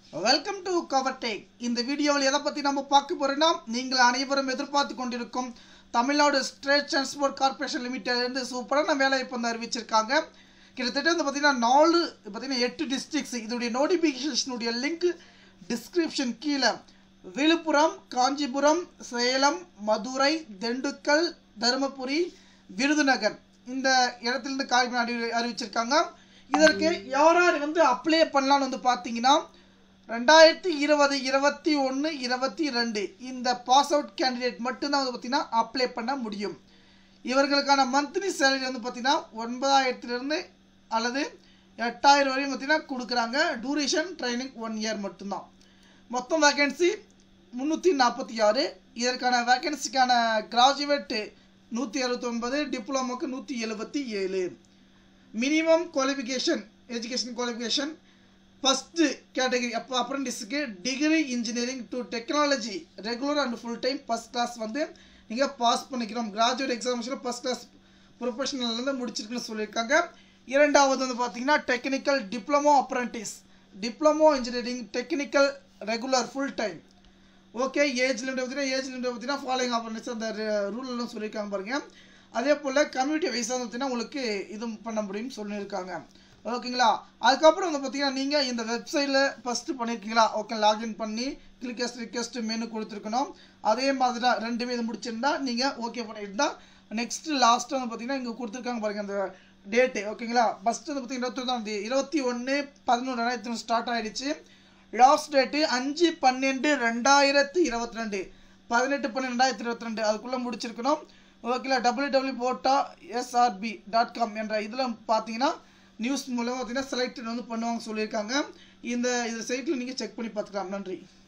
welcome to cover take இந்த வீடியோவில் எதை பற்றி நம்ம பார்க்க போறோம்னா நீங்கள் அனைவரும் எதிர்பார்த்து கொண்டிருக்கும் தமிழ்நாடு ஸ்டேட் டிரான்ஸ்போர்ட் கார்பரேஷன் லிமிட்டட்லேருந்து சூப்பரான வேலை இப்போ வந்து அறிவிச்சிருக்காங்க கிட்டத்தட்ட வந்து பார்த்தீங்கன்னா நாலு பார்த்தீங்கன்னா எட்டு டிஸ்ட்ரிக்ஸ் இதோடைய நோட்டிஃபிகேஷனுடைய லிங்க் டிஸ்கிரிப்ஷன் கீழே விழுப்புரம் காஞ்சிபுரம் சேலம் மதுரை திண்டுக்கல் தருமபுரி விருதுநகர் இந்த இடத்துலேருந்து காய்ப்பு அறி அறிவிச்சிருக்காங்க இதற்கு யார் யார் வந்து அப்ளை பண்ணலாம்னு வந்து பார்த்தீங்கன்னா ரெண்டாயிரத்தி இருபது இருபத்தி ஒன்று இருபத்தி ரெண்டு இந்த பாஸ் அவுட் கேண்டிடேட் மட்டும்தான் வந்து பார்த்தீங்கன்னா அப்ளை பண்ண முடியும் இவர்களுக்கான மந்த்லி சேலரி வந்து பார்த்தீங்கன்னா ஒன்பதாயிரத்துலேருந்து அல்லது எட்டாயிரம் வரையும் பார்த்தீங்கன்னா கொடுக்குறாங்க டூரேஷன் ட்ரைனிங் ஒன் இயர் மட்டும்தான் மொத்தம் வேகன்சி முந்நூற்றி நாற்பத்தி ஆறு இதற்கான வேகன்சிக்கான கிராஜுவேட்டு நூற்றி அறுபத்தொன்பது டிப்ளமோக்கு நூற்றி எழுபத்தி ஏழு minimum qualification education qualification first category அப்போ அப்ரெண்டிஸுக்கு degree engineering to technology regular and full time first class வந்து நீங்கள் பாஸ் பண்ணிக்கிறோம் கிராஜுவேட் எக்ஸாமினேஷன் ஃபஸ்ட் கிளாஸ் ப்ரொஃபஷனல்லேருந்து முடிச்சிருக்குன்னு சொல்லியிருக்காங்க இரண்டாவது வந்து பார்த்தீங்கன்னா technical diploma apprentice diploma engineering technical regular full time okay age limit பார்த்தீங்கன்னா ஏஜ் லிமிட் பார்த்தீங்கன்னா ஃபாலோயிங் அப்ரெண்டிஸ் அந்த ரூல்லாம் சொல்லியிருக்காங்க பாருங்க அதே போல் கம்யூனிட்டி வைஸாக பார்த்தீங்கன்னா உங்களுக்கு இது பண்ண முடியும்னு சொல்லியிருக்காங்க ஓகேங்களா அதுக்கப்புறம் வந்து பார்த்தீங்கன்னா நீங்கள் இந்த வெப்சைட்டில் ஃபஸ்ட்டு பண்ணியிருக்கீங்களா ஓகே லாகின் பண்ணி கிளிக்கஸ்ட் ரிக்வெஸ்ட் மெனு கொடுத்துருக்கணும் அதே மாதிரி தான் ரெண்டுமே இது முடிச்சிருந்தா நீங்கள் ஓகே பண்ணியிருந்தா நெக்ஸ்ட் லாஸ்ட்டு வந்து பார்த்தீங்கன்னா இங்கே கொடுத்துருக்காங்க பாருங்க அந்த டேட்டு ஓகேங்களா ஃபஸ்ட்டு வந்து பார்த்தீங்கன்னா இருபத்தொன்னாம் தேதி இருபத்தி ஒன்று பதினொன்று ரெண்டாயிரத்தி ஒன்று ஸ்டார்ட் ஆகிடுச்சு லாஸ்ட் டேட்டு அஞ்சு பன்னெண்டு ரெண்டாயிரத்தி இருபத்தி ரெண்டு பதினெட்டு பன்னெண்டு ரெண்டாயிரத்தி இருபத்தி ரெண்டு அதுக்குள்ளே முடிச்சிருக்கணும் ஓகேங்களா டபிள்யூ டபிள்யூ போட்டா எஸ்ஆர்பி டாட் காம் என்ற இதில் பார்த்தீங்கன்னா நியூஸ் மூலமாக பார்த்தீங்கன்னா செலக்டட் வந்து பண்ணுவாங்க சொல்லியிருக்காங்க இந்த இது சைட்டில் நீங்கள் செக் பண்ணி பார்த்துக்கலாம் நன்றி